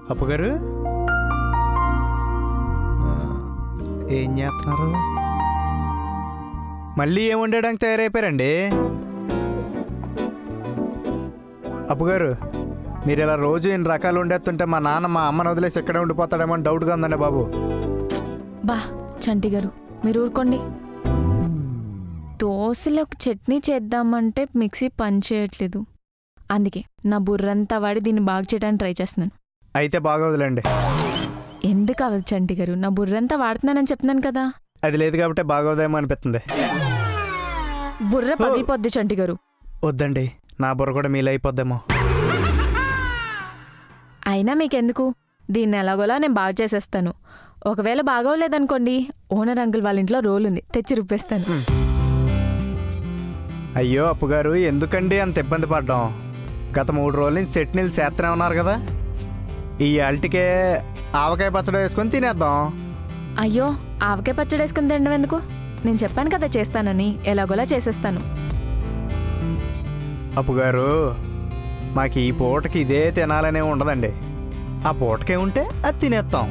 అప్పు గారు ఆ, ఏం చేస్తున్నారు మళ్ళీ ఏం వండడానికి తయారైపోయారండి అప్పు గారు మీరు ఇలా రోజు ఇన్ని రకాలు వండేస్తుంటే మా నాన్న మా అమ్మని వదిలేసి ఎక్కడే ఉండిపోతాడేమో అని డౌట్గా ఉందండి బాబు బా చంటి గారు మీరు ఊరుకోండి దోశలకు చట్నీ చేద్దామంటే మిక్సీ పని చేయట్లేదు అందుకే నా బుర్రంతా వాడి దీన్ని బాగు చేయడానికి ట్రై చేస్తున్నాను అయితే బాగోదులేండి ఎందుకు అవ్వదు చంటి గారు నా బుర్రంతా వాడుతున్నానని చెప్తున్నాను కదా అది లేదు కాబట్టి బాగోదేమో అనిపిస్తుంది బుర్ర పగిలిపోద్ది చంటి గారు వద్దండి నా బుర్ర కూడా మీలో అయిపోద్దేమో అయినా మీకెందుకు దీన్ని ఎలాగోలా నేను బాగు చేసేస్తాను ఒకవేళ బాగోలేదనుకోండి ఓనర్ అంకుల్ వాళ్ళ ఇంట్లో రోల్ ఉంది తెచ్చి రుబ్బేస్తాను అయ్యో అప్పుగారు ఎందుకండి అంత ఇబ్బంది పడ్డాం గత మూడు రోజుల నుంచి చట్నీలు చేస్తూనే ఉన్నారు కదా ఈ అల్టికే ఆవకాయ పచ్చడి వేసుకొని తినేద్దాం అయ్యో ఆవకాయ పచ్చడి వేసుకుని తినడం ఎందుకు నేను చెప్పాను కదా చేస్తానని ఎలాగోలా చేసేస్తాను అప్పుగారు మాకు ఈ పూటకి ఇదే తినాలనే ఉండదండి ఆ పూటకే ఉంటే అది తినేస్తాం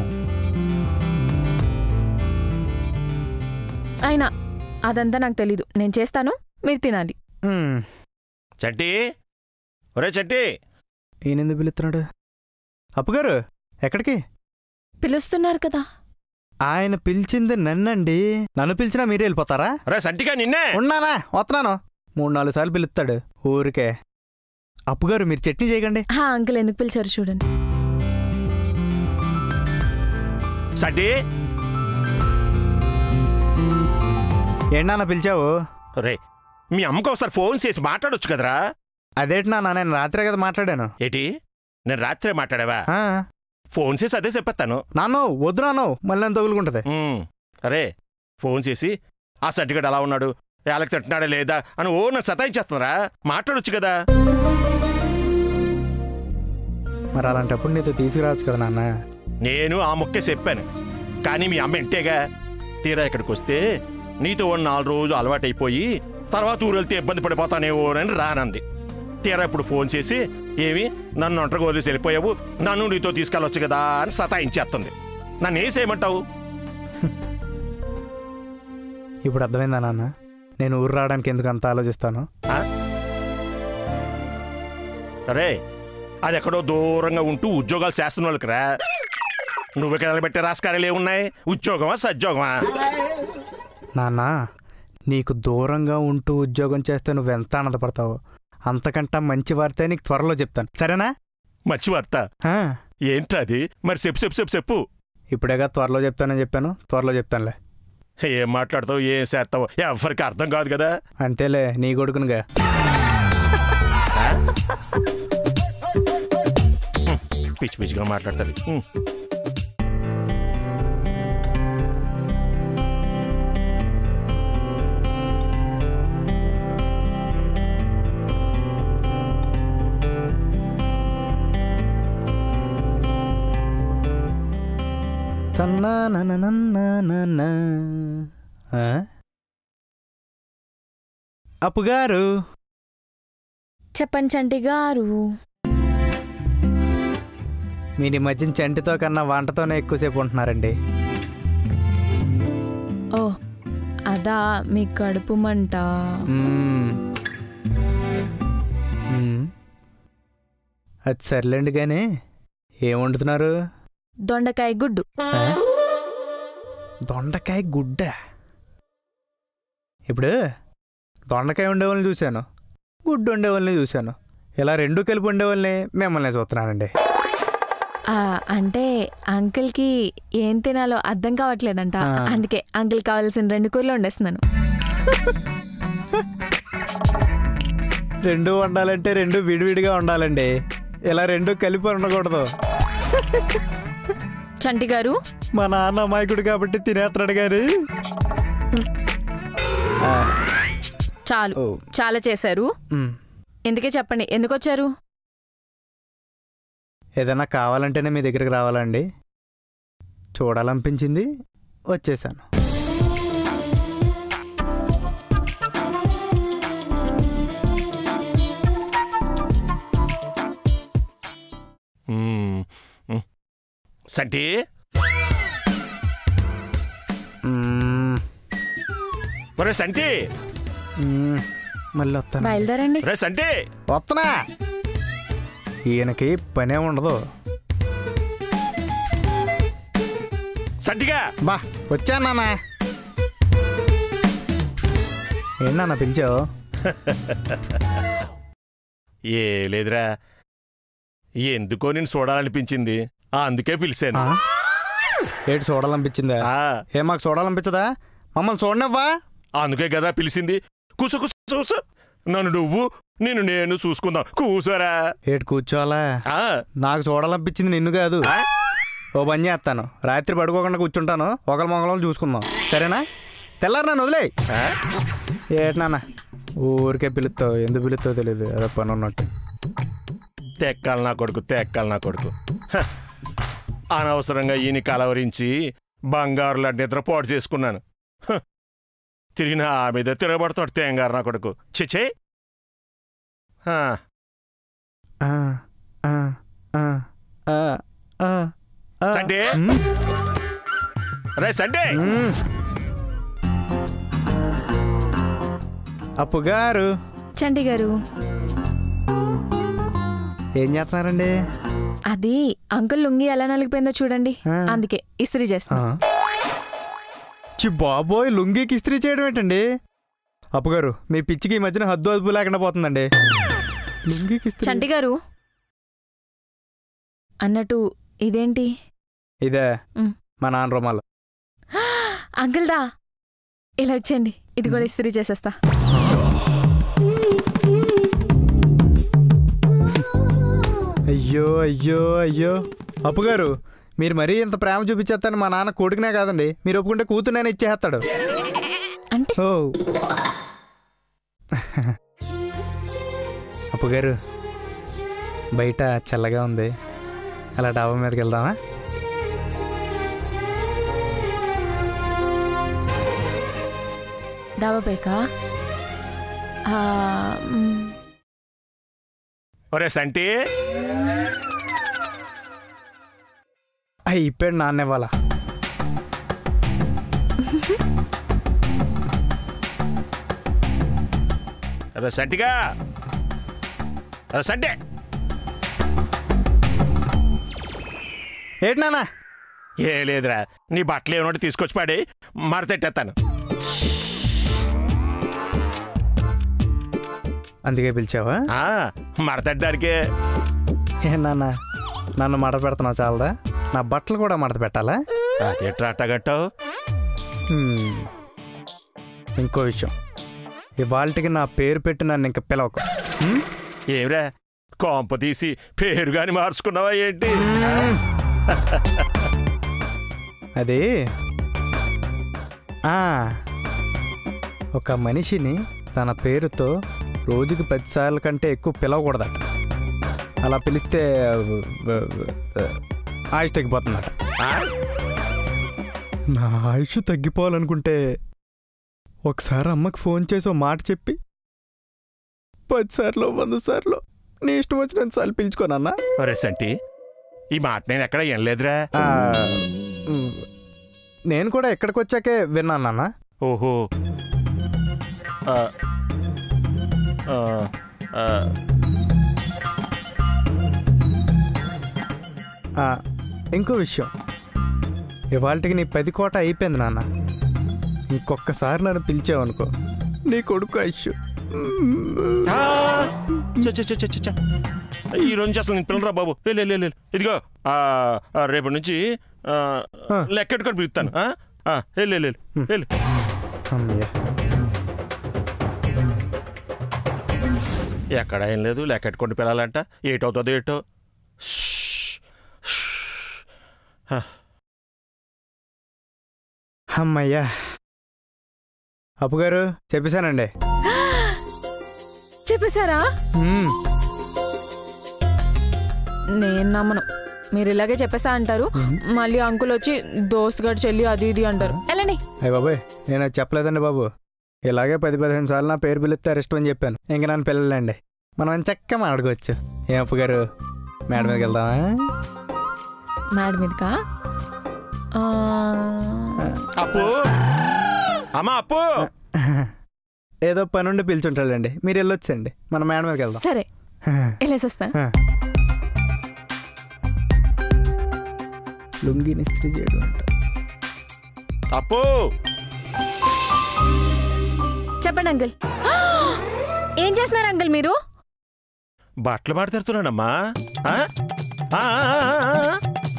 అయినా అదంతా నాకు తెలీదు నేను చేస్తాను మీరు తినాలి మ్మ్. చంటి ఒరే చంటి ఈయన ఎందుకు పిలుస్తున్నాడు అప్పుగారు ఎక్కడికి పిలుస్తున్నారు కదా ఆయన పిలిచింది నన్నండి నన్ను పిలిచినా మీరే వెళ్ళిపోతారా ఒరే సంటిగా నిన్నే ఉన్నానా వస్తున్నాను మూడు నాలుగు సార్లు పిలుస్తాడు ఊరికే అప్పుగారు మీరు చట్నీ చేయకండి హా అంకుల్ ఎందుకు పిలిచారు చూడండి సంటి ఏంటన్నా పిలిచావు ఒరే మీ అమ్మకు ఒకసారి ఫోన్ చేసి మాట్లాడొచ్చు కదరా అదేంటి నాన్న నేను రాత్రే కదా మాట్లాడాను ఏటి నేను రాత్రే మాట్లాడావా ఆ, ఫోన్ చేసి అదే చెప్పేస్తాను నాన్నో వద్దు నాన్నో మళ్ళీ నన్ను తగులుకుంటది ఉమ్, అరే ఫోన్ చేసి ఆ సర్టిఫికేట్ అలా ఉన్నాడు వాళ్ళకి తింటున్నాడా లేదా అని ఓ నన్ను సతాయించేస్తున్నారా మాట్లాడొచ్చు కదా మరి అలాంటప్పుడు నీతో తీసుకురావచ్చు కదా నాన్న నేను ఆ ముక్కే చెప్పాను కానీ మీ అమ్మ ఇంటేగా తీరా ఇక్కడికి వస్తే నీతో ఓ నాలుగు రోజులు అలవాటైపోయి తర్వాత ఊరు వెళ్తే ఇబ్బంది పడిపోతానేవో అని రానంది తీరా ఇప్పుడు ఫోన్ చేసి ఏమి నన్ను ఒంటరిగా వదిలేసి వెళ్ళిపోయావు నన్ను నీతో తీసుకెళ్ళొచ్చు కదా అని సతాయించేస్తుంది నన్ను ఏం చేయమంటావు ఇప్పుడు అర్థమైందా నాన్న నేను ఊరు రావడానికి ఎందుకు అంత ఆలోచిస్తాను ఆ? సరే అది ఎక్కడో దూరంగా ఉంటూ ఉద్యోగాలు చేస్తున్న వాళ్ళకి రా నువ్వు ఇక్కడ పెట్టే రాస్కారాలు ఏమున్నాయి ఉద్యోగమా సద్యోగమా నాన్న నీకు దూరంగా ఉంటూ ఉద్యోగం చేస్తే నువ్వు ఎంత ఆనందపడతావు అంతకంటే మంచి వార్తే నీకు త్వరలో చెప్తాను సరేనా మంచి వార్త ఆ, ఏంట్రా అది మరి చెప్పు చెప్పు చెప్పు చెప్పు ఇప్పుడేగా త్వరలో చెప్తానని చెప్పాను త్వరలో చెప్తానులే ఏం మాట్లాడతావు ఏం చేస్తావు ఎవరికి అర్థం కాదు కదా అంతేలే నీ కొడుకునుగా పిచ్చి పిచ్చిగా మాట్లాడతారు హ్మ్. తన్నా నననన్ననన్న. ఆ? అప్పుగారు చెప్పండి చంటి గారు మీరు ఈ మధ్యన చంటితో కన్నా వంటతోనే ఎక్కువసేపు ఉంటున్నారండి ఓ అదా మీ కడుపు మంట మ్మ్. మ్మ్. అది సర్లేండి కానీ ఏం వండుతున్నారు దొండకాయ గుడ్డు ఆ? దొండకాయ గుడ్డ ఇప్పుడు దొండకాయ ఉండేవాళ్ళని చూశాను గుడ్డు ఉండేవాళ్ళని చూశాను ఇలా రెండు కలిపి ఉండేవాళ్ళని మిమ్మల్ని చూస్తున్నానండి ఆ, అంటే అంకుల్కి ఏం తినాలో అర్థం కావట్లేదంట ఆ. అందుకే అంకుల్ కావాల్సిన రెండు కూరలు వండేస్తున్నాను రెండు వండాలంటే రెండు విడివిడిగా ఉండాలండి ఇలా రెండు కలిపి ఉండకూడదు చంటి గారు మా నాన్న అమాయకుడు కాబట్టి తినేస్తున్నాడు కానీ ఆ, చాలు ఓ, చాలా చేశారు మ్. ఇందుకే చెప్పండి ఎందుకు వచ్చారు ఏదైనా కావాలంటేనే మీ దగ్గరికి రావాలండి చూడాలనిపించింది వచ్చేసాను హ్మ్. సంటి మ్మ్, ఒరే సంటి మ్మ్, మళ్ళీ వస్తాను బయలుదేరండి రే సంటి వస్తున్నా ఈయనకి పనే ఉండదు సంటిగా బా వచ్చాను నాన్న ఏంటన్నా పిలిచావు ఏ లేదురా ఎందుకో నేను చూడాలనిపించింది ఆ, అందుకే పిలిచాను ఆ? ఏంటి చూడాలనిపించిందా ఆ, ఏ మాకు చూడాలనిపించదా మమ్మల్ని చూడనివ్వా అందుకే కదా పిలిచింది కూసు కూసు కూసు నన్ను నువ్వు నేను నేను చూసుకుందాం కూసోరా ఏటి కూర్చోవాలా ఆ, నాకు చూడాలనిపించింది నిన్ను కాదు ఆ? ఓ పని చేస్తాను రాత్రి పడుకోకుండా కూర్చుంటాను ఒకరి మొగలం చూసుకుందాం సరేనా తెల్లారు నన్ను వదిలే ఆ? ఏటి నాన్న ఊరికే పిలుస్తావు ఎందుకు పిలుస్తావు తెలియదు అదే పని ఉన్నట్టు తెక్కాలి నా కొడుకు తెక్కాలి నా కొడుకు హ. అనవసరంగా ఈయన కలవరించి బంగారు లాంటి నిద్ర పాడు చేసుకున్నాను హ. తిరిగి నా మీద తిరగబడుతాడు తేంగారు నా కొడుకు చిచే ఆ, ఆ, ఆ, ఆ, ఆ, ఆ. సండే మ్, రే సండే మ్. అప్పు గారు చంటి గారు ఏం చేస్తున్నారండి అది అంకుల్ లుంగి ఎలా నలిగిపోయిందో చూడండి ఆ. అందుకే ఇస్త్రీ ఆ. చేస్తా చి బాబోయ్ లుంగీకి ఇస్త్రీ చేయడం ఏంటండి అప్పుగారు మీ పిచ్చికి ఈ మధ్యన హద్దు అదుపు లేకుండా పోతుందండి లుంగీకి ఇస్త్రీ చంటి గారు అన్నట్టు ఇదేంటి ఇదే మ్. మా నాన్న రుమాలు అంకుల్ దా ఇలా వచ్చేయండి ఇది కూడా ఇస్త్రీ చేసేస్తా అయ్యో అయ్యో అయ్యో అప్పుగారు మీరు మరీ ఇంత ప్రేమ చూపించేస్తాను మా నాన్న కొడుకునే కాదండి మీరు ఒప్పుకుంటే కూతురునే ఇచ్చేస్తాడు అంటే ఓ అప్పుగారు బయట చల్లగా ఉంది అలా డాబా మీదకి వెళ్దామా డాబాపైకా ఆ, మ్, ఒరే సంటి అయిపోయాడు నాన్న ఇవ్వాల రే సంటిగా రే సంటే ఏంటి నాన్న ఏ లేదురా నీ బట్టలు ఏమన్నట్టు తీసుకొచ్చి పాడి మరతెట్టేస్తాను అందుకే పిలిచావా ఆ, మడతెట్టడానికే ఏ నాన్న నన్ను మడత పెడుతున్నావు చాలదా నా బట్టలు కూడా మడత పెట్టాలా అదేట్రా అట్టగట్టావు హ్మ్. ఇంకో విషయం ఇవాళకి నా పేరు పెట్టి నన్ను ఇంకా పిలవకు హ్మ్? ఏమిరా కోంప తీసి పేరు గాని మార్చుకున్నావా ఏంటి అది ఆ, ఒక మనిషిని తన పేరుతో రోజుకి పదిసార్లు కంటే ఎక్కువ పిలవకూడదట అలా పిలిస్తే ఆయుష్ తగ్గిపోతుందట ఆ? నా ఆయుష్ తగ్గిపోవాలనుకుంటే ఒకసారి అమ్మకి ఫోన్ చేసి ఓ మాట చెప్పి పదిసార్లు వంద సార్లు నీ ఇష్టం వచ్చినంత సార్లు పిలుచుకోనన్నా ఒరే సంటి ఈ మాట నేను ఎక్కడ వినలేదురా ఆ, ఉమ్, నేను కూడా ఎక్కడికి వచ్చాకే విన్నాను నాన్న ఓహో ఆ, ఆ, ఆ, ఆ, ఇంకో విషయం ఇవాళకి నీ పది కోట అయిపోయింది నాన్న ఇంకొకసారి నన్ను పిలిచావనుకో నీ కొడుకు ఐషు ఆ, చ, చ, చ, చ, చ, చ. ఈ రోజు నుంచి అసలు నేను పిల్లరా బాబు లే, లే, లే, లే. ఇదిగో ఆ, ఆ, రేపటి నుంచి ఆ, ఆ. లెక్కెట్టుకొని పిలుస్తాను ఆ? ఆ, లే, లే, లే, లే, లే. అమ్మయ్య. ఎక్కడ ఏం లేదు లెక్కెట్టుకొని పిల్లలంట ఏటవుతుందో ఏటో అమ్మయ్యా అప్పుగారు చెప్పేశానండి చెప్పేశారా మ్మ్. నేను నమ్మను మీరు ఇలాగే చెప్పేసా అంటారు మళ్ళీ అంకుల్ వచ్చి దోస్త్ గడు చెల్లి అది ఇది అంటారు వెళ్ళండి అయ్య బాబాయ్ నేను అది చెప్పలేదండి బాబు ఇలాగే పది పదిహేను సార్లు నా పేరు పిలిస్తే అరెస్ట్ అని చెప్పాను ఇంక నన్ను పిల్లలండి మనం చక్కగా మాట్లాడుకోవచ్చు ఏం అప్పు గారు మేడం మీదకి వెళ్దామా మేడ మీదకా ఆ, అప్పు అమ్మా అప్పు ఏదో పని ఉండి పిలిచుంటాడండి మీరు వెళ్ళొచ్చండి మన మేడం మీదకి వెళ్దాం సరే వెళ్ళేసొస్తా లుంగిని ఇస్త్రీ చేయడం అంట. అప్పు చెప్పండి అంకుల్ ఏం చేస్తున్నారు అంకుల్ మీరు బట్టలు మాట్లాడుతున్నానమ్మా ఆ? ఆ, ఆ, ఆ, ఆ.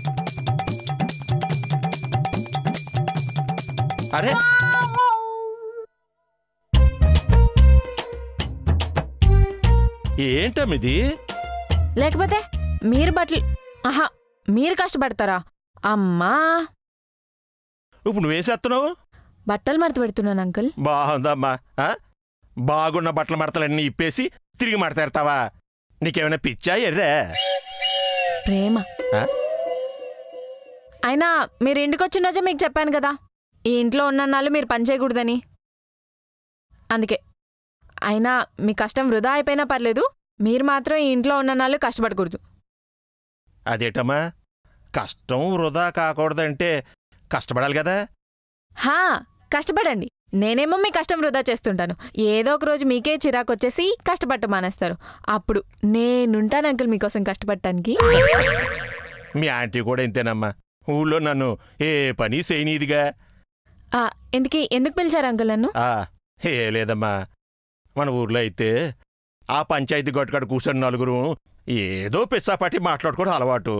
అరే ఏంటమ్మిది లేకపోతే మీరు బట్టలు ఆహా మీరు కష్టపడతారా అమ్మా ఇప్పుడు నువ్వేసేస్తున్నావు బట్టలు మడత పెడుతున్నాను అంకుల్ బాగుందమ్మా ఆ? బాగున్న బట్టల మడతలన్నీ ఇప్పేసి తిరిగి మడతాడతావా నీకేమైనా పిచ్చా ఎర్రా ప్రేమ ఆ? అయినా మీరు ఇంటికి వచ్చిన రోజే మీకు చెప్పాను కదా ఈ ఇంట్లో ఉన్న నాళ్ళు మీరు పని చేయకూడదని అందుకే అయినా మీ కష్టం వృధా అయిపోయినా పర్లేదు మీరు మాత్రం ఈ ఇంట్లో ఉన్న నాళ్ళు కష్టపడకూడదు అదేటమ్మా కష్టం వృధా కాకూడదంటే కష్టపడాలి కదా హా కష్టపడండి నేనేమో మీ కష్టం వృధా చేస్తుంటాను ఏదో ఒక రోజు మీకే చిరాకు వచ్చేసి కష్టపడటం మానేస్తారు అప్పుడు నేనుంటాను అంకుల్ మీకోసం కష్టపడటానికి మీ ఆంటీ కూడా ఇంతేనమ్మా ఊళ్ళో నన్ను ఏ పని చేయనీదిగా ఆ, ఎందుకు ఎందుకు పిలిచారు అంకుల్ నన్ను ఆ, ఏ లేదమ్మా మన ఊర్లో అయితే ఆ పంచాయతీ గట్టుకాడ కూర్చొని నలుగురు ఏదో పిచ్చాపాటి మాట్లాడుకోవడం అలవాటు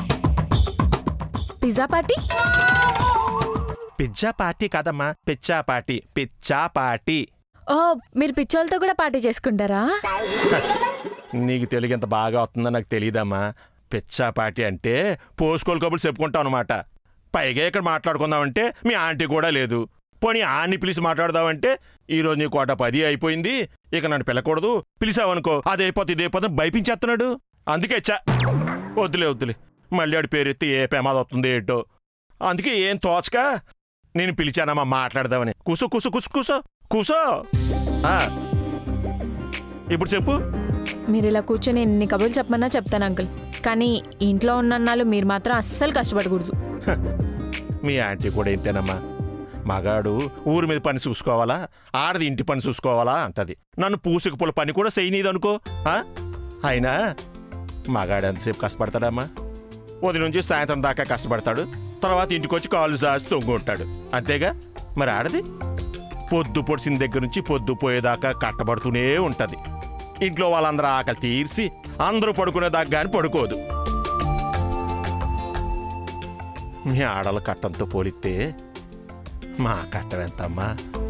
పిజ్జా పార్టీ పిజ్జా పార్టీ కాదమ్మా పిచ్చా పార్టీ పిచ్చా పార్టీ ఓ మీరు పిచ్చోళ్ళతో కూడా పార్టీ చేసుకుంటారా నీకు తెలుగు ఎంత బాగా వస్తుందో నాకు తెలియదమ్మా పిచ్చా పార్టీ అంటే పోసుకోలు కబుర్లు చెప్పుకుంటాం అనమాట పైగా ఇక్కడ మాట్లాడుకుందామంటే మీ ఆంటీ కూడా లేదు పోనీ ఆన్ని పిలిచి మాట్లాడదామంటే ఈరోజు నీ కోట పది అయిపోయింది ఇక నన్ను పిలకూడదు పిలిచావనుకో అది అయిపోతే ఇది అయిపోతే భయపించేస్తున్నాడు అందుకే చా వద్దులే వద్దులే మళ్ళీ ఆడి పేరెత్తి ఏ ప్రమాదం వస్తుంది ఏంటో అందుకే ఏం తోచక నేను పిలిచానమ్మా మాట్లాడదామని కూసో కూసో కూసో కూసో కూసో ఆ. ఇప్పుడు చెప్పు మీరు ఇలా కూర్చొని ఎన్ని కబుర్లు చెప్పమన్నా చెప్తాను అంకుల్ కానీ ఇంట్లో ఉన్నన్నాళ్ళు మీరు మాత్రం అస్సలు కష్టపడకూడదు మీ ఆంటీ కూడా ఇంతేనమ్మా మగాడు ఊరి మీద పని చూసుకోవాలా ఆడది ఇంటి పని చూసుకోవాలా అంటది నన్ను పూసుకు పుల పని కూడా చేయనీదు అనుకో ఆ? అయినా మగాడు ఎంతసేపు కష్టపడతాడమ్మా ఉదయం నుంచి సాయంత్రం దాకా కష్టపడతాడు తర్వాత ఇంటికి వచ్చి కాళ్ళు సాసి తొంగుంటాడు అంతేగా మరి ఆడది పొద్దు పొడిసిన దగ్గర నుంచి పొద్దు పోయేదాకా కట్టబడుతూనే ఉంటది ఇంట్లో వాళ్ళందరూ ఆకలి తీర్చి అందరూ పడుకునేదాకా కానీ పడుకోదు మీ ఆడల కట్టంతో పోలిస్తే మా కట్టం ఎంతమ్మా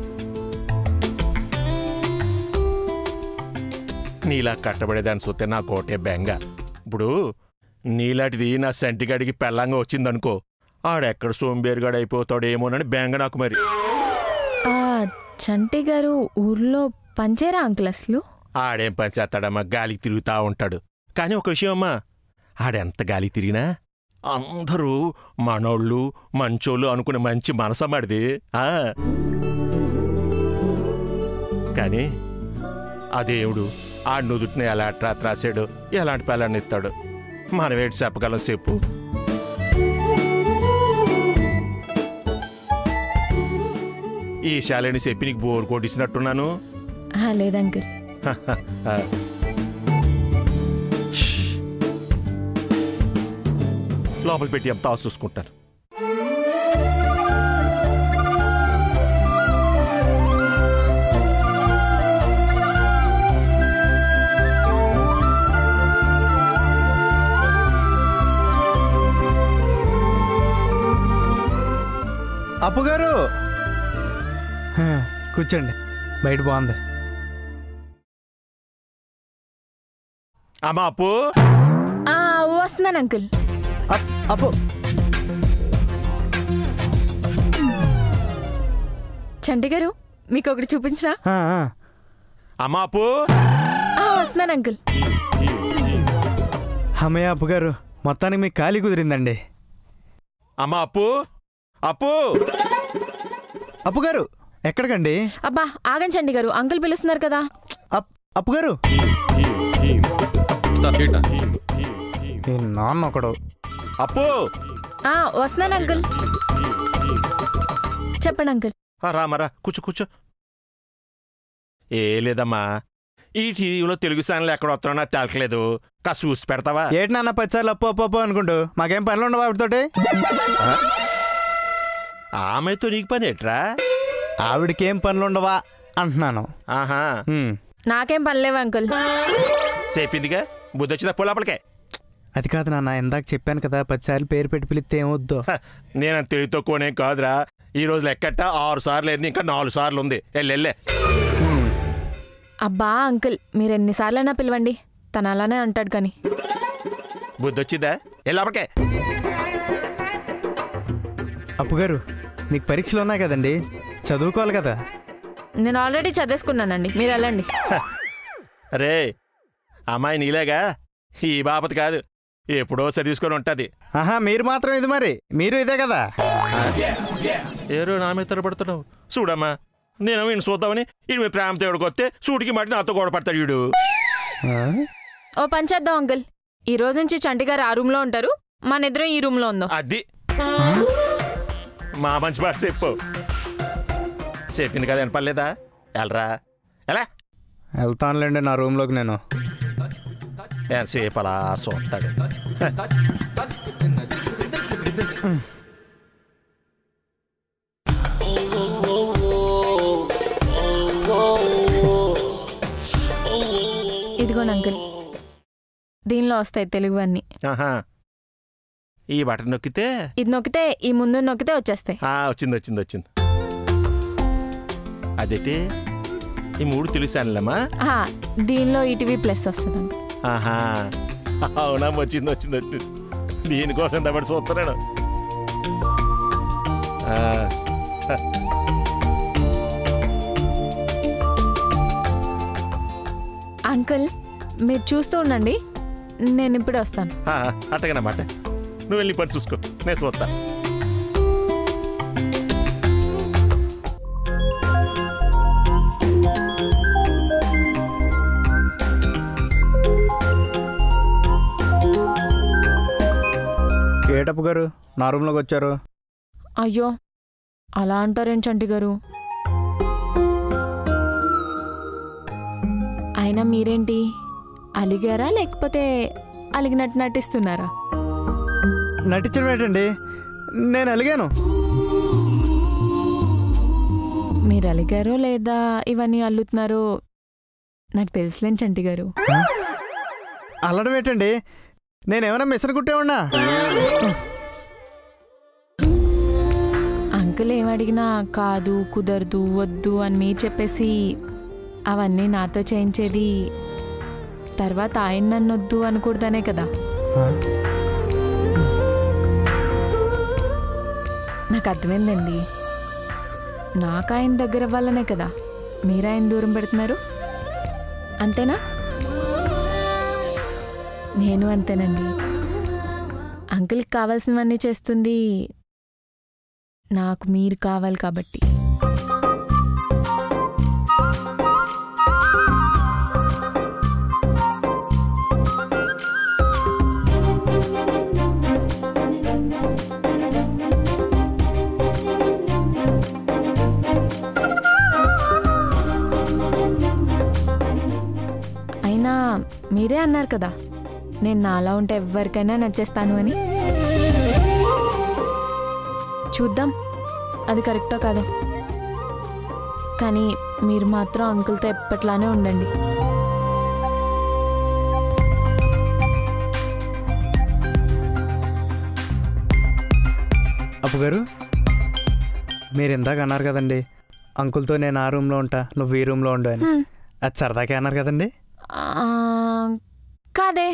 నీలా కట్టబడేదాన్ని చూస్తే నా కోటే బెంగ ఇప్పుడు నీలాంటిది నా సెంటిగాడికి పెళ్ళంగా వచ్చిందనుకో ఆడెక్కడ సోంబేరుగాడు అయిపోతాడేమోనని బెంగ నాకు మరి ఆ చంటి గారు ఊర్లో పంచేరా అంకుల్ అసలు ఆడేం పని చేస్తాడమ్మా గాలికి తిరుగుతా ఉంటాడు కానీ ఒక విషయం అమ్మా ఆడెంత గాలి తిరిగినా అందరూ మనోళ్ళు మంచోళ్ళు అనుకునే మంచి మనసమాడిది ఆ. కానీ ఆ దేవుడు ఆ నుదుటిని ఎలా ట్రాత్ రాసాడు ఎలాంటి పిల్లాన్ని ఇస్తాడు మనం ఏంటి చెప్పగలం చెప్పు ఈ శాలని చెప్పి నీకు బోర్ కొట్టించినట్టున్నాను ఆ, లేదు అంకుల్ ఆ. ష్. లోపల పెట్టి ఎంత చూసుకుంటాను అప్పు గారు హ, కూర్చోండి బయట బాగుంది అమ్మా అప్పు ఆ, వస్తున్నాను అంకుల్ అప్- అప్పు చంటి గారు మీకు ఒకటి చూపించరా ఆ, ఆ. అమ్మా అప్పు ఆ, వస్తున్నాను అంకుల్ అమ్మయ్య అప్పు గారు మొత్తానికి మీకు ఖాళీ కుదిరిందండి అమ్మా అప్పు అప్పు అప్పు గారు ఎక్కడికండి అబ్బా ఆగండి చంటి గారు అంకుల్ పిలుస్తున్నారు కదా అప్ అప్పు గారు ఈ నాన్న ఒకడు అప్పు ఆ, వస్తున్నాను అంకుల్ చెప్పండి అంకుల్ ఆ, రామరా కూర్చో కూర్చో ఏ లేదమ్మా ఈ టీవీలో తెలుగు ఛానల్ ఎక్కడ వస్తున్నా నాకు తెలకలేదు కాస్త చూసి పెడతావా ఏటి నాన్న పచ్చారు అప్పు అప్పు అప్పు అనుకుంటూ మాకేం పనులు ఉండవు వాటితోటి ఆమెతో నీకు పని ఎట్రా ఆవిడకేం పనులు ఉండవా అంటున్నాను ఆహా హ్మ్. నాకేం పనిలేవు అంకుల్ చెప్పిందిగా బుద్ధి వచ్చిందా పొలాపలకే అది కాదు నాన్న ఇందాక చెప్పాను కదా పదిసార్లు పేరు పెట్టి పిలిస్తే ఏమొద్దు నేను అంత తెలివి తక్కువనేం కాదురా ఈ రోజు లెక్కట ఆరు సార్లు అయింది ఇంకా నాలుగు సార్లు ఉంది వెళ్ళే అబ్బా అంకుల్ మీరు ఎన్నిసార్లైనా పిలవండి తను అలానే అంటాడు కానీ బుద్ధి వచ్చిందా వెళ్ళాపలకే అప్పు గారు మీకు పరీక్షలు ఉన్నాయి కదండి చదువుకోవాలి కదా నేను ఆల్రెడీ చదివేసుకున్నానండి మీరు వెళ్ళండి రే అమ్మాయి నీలేగా ఈ బాపతి కాదు ఎప్పుడో చదివిసుకొని ఉంటది ఆహా మీరు మాత్రం ఇది మరి మీరు ఇదే కదా ఏరో నా మీద తరపడుతున్నావు చూడమ్మా నేను ఈయన చూద్దామని ఈయన మీ ప్రేమతో ఎవడికొస్తే సూటికి మట్టి నాతో గొడవ పడతాడు వీడు ఆ? ఓ పని చేద్దాం అంకుల్ ఈ రోజు నుంచి చంటి గారు ఆ రూమ్లో ఉంటారు మన ఇద్దరం ఈ రూమ్లో ఉందాం అది మా మంచి మాట చెప్పు చెప్పింది కదా వినపడలేదా వెళ్ళరా ఎలా వెళ్తానులేండి నా రూమ్లోకి నేను ఎంతసేపు అలా చూస్తాడు ఇదిగోండి అంకుల్ దీనిలో వస్తాయి తెలుగు అన్ని ఆహా ఈ బటన్ నొక్కితే ఇది నొక్కితే ఈ ముందు నొక్కితే వచ్చేస్తాయి ఆ, వచ్చింది వచ్చింది వచ్చింది అదేంటి ఈ మూడు తెలుసానులేమ్మా ఆ, దీనిలో ఈటీవీ ప్లస్ వస్తుంది అంకుల్ ఆహా అవునా వచ్చింది వచ్చింది వచ్చింది దీనికోసం దబడి చూస్తున్నాడు ఆ, అంకుల్ మీరు చూస్తూ ఉండండి నేను ఇప్పుడే వస్తాను ఆ, అట్టగనమాట నువ్వు వెళ్ళి పని చూసుకో నేను చూస్తా ఏటప్పు గారు నా రూమ్లోకి వచ్చారు అయ్యో అలా అంటారేంటి చంటి గారు అయినా మీరేంటి అలిగారా లేకపోతే అలిగినట్టు నటిస్తున్నారా నటించడం ఏంటండి నేను అలిగాను మీరు అలిగారో లేదా ఇవన్నీ అల్లుతున్నారో నాకు తెలుసులేని చంటి గారు అల్లడం ఏంటండి నేనేమైనా మిషన్ కుట్టేవాడినా అంకుల్ ఏమడిగినా కాదు కుదరదు వద్దు అని మీరు చెప్పేసి అవన్నీ నాతో చేయించేది తర్వాత ఆయన నన్ను వద్దు అనకూడదనే కదా నాకు అర్థమైందండి నాకు ఆయన దగ్గర వల్లనే కదా మీరు ఆయన దూరం పెడుతున్నారు అంతేనా నేను అంతేనండి అంకుల్కి కావాల్సినవన్నీ చేస్తుంది నాకు మీరు కావాలి కాబట్టి అయినా మీరే అన్నారు కదా నేను నాలా ఉంటే ఎవరికైనా నచ్చేస్తాను అని చూద్దాం అది కరెక్టో కాదో కానీ మీరు మాత్రం అంకుల్తో ఎప్పట్లానే ఉండండి అప్పు గారు మీరు ఇందాక అన్నారు కదండి అంకుల్తో నేను ఆ రూమ్లో ఉంటా నువ్వు ఈ రూమ్లో ఉండు అని హ్మ్. అది సరదాకే అన్నారు కదండి ఆ, కాదే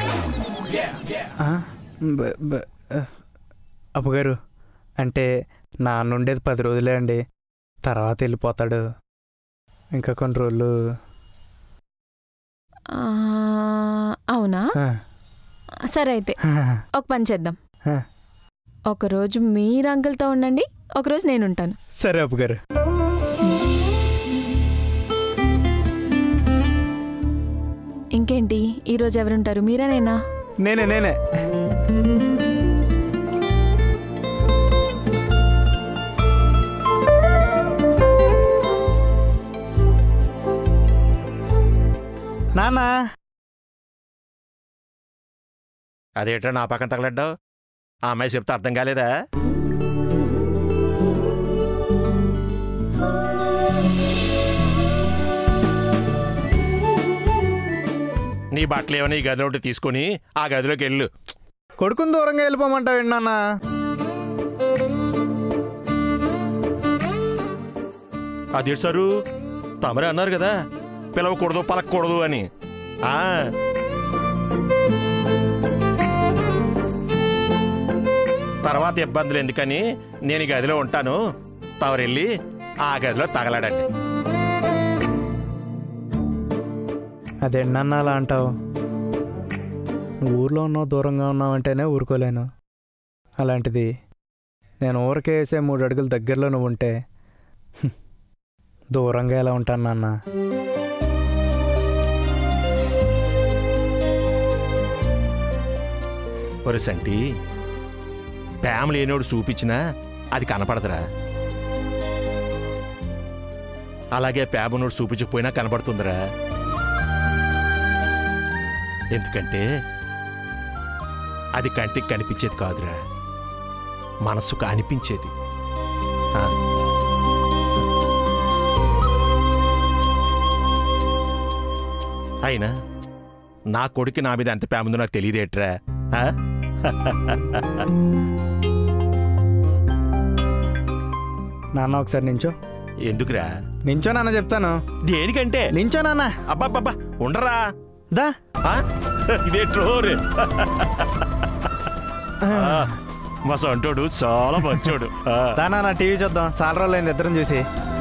ఆ, బ- బ- ఆ. అప్పు గారు అంటే నాన్న ఉండేది పది రోజులే అండి తర్వాత వెళ్ళిపోతాడు ఇంకా కొన్ని రోజులు ఆ, అవునా ఆ, సరే అయితే ఒక పని చేద్దాం ఆ. ఒకరోజు మీరు అంకుల్తో ఉండండి ఒకరోజు నేను ఉంటాను సరే అప్పు గారు ఇంకేంటి ఈరోజు ఎవరుంటారు మీరేనేనా నేనే నేనే నాన్న అదేంటో నా పక్కన తగలడ్డావు ఆ అమ్మాయి చెప్తే అర్థం కాలేదా నీ బట్టలు ఏమైనా ఈ గదిలో ఉంటే తీసుకొని ఆ గదిలోకి వెళ్ళు కొడుకుని దూరంగా వెళ్ళిపోమంటావు నాన్న అది సారు తమరే అన్నారు కదా పిలవకూడదు పలకూడదు అని ఆ తర్వాత ఇబ్బందులు ఎందుకని నేను ఈ గదిలో ఉంటాను తమరెళ్ళి ఆ గదిలో తగలాడండి అదేంటి నాన్న అలా అంటావు నువ్వు ఊర్లో ఉన్నావు దూరంగా ఉన్నావు అంటేనే ఊరుకోలేను అలాంటిది నేను ఊరికే వేసే మూడు అడుగుల దగ్గరలో నువ్వు ఉంటే హ్మ్, దూరంగా ఎలా ఉంటాను నాన్న ఒరిసంటి ప్రేమ లేనోడు చూపించినా అది కనపడదురా అలాగే పేబనోడు చూపించకపోయినా కనపడుతుందిరా ఎందుకంటే అది కంటికి కనిపించేది కాదురా మనస్సుకు అనిపించేది ఆ. అయినా నా కొడుకు నా మీద ఎంత ప్రేమ ఉందో నాకు తెలియదేట్రా ఆ? నాన్న ఒకసారి నించో ఎందుకురా నించో నాన్న చెప్తాను దేనికంటే నించో నాన్న అబ్బాబ్బా ఉండరా దా ఆ? ఇదే ట్రోర్ మా సొంటోడు చాలా మంచోడు ఆ. దా నాన్న టీవీ చూద్దాం చాలా రోజులు అయింది ఇద్దరం చూసి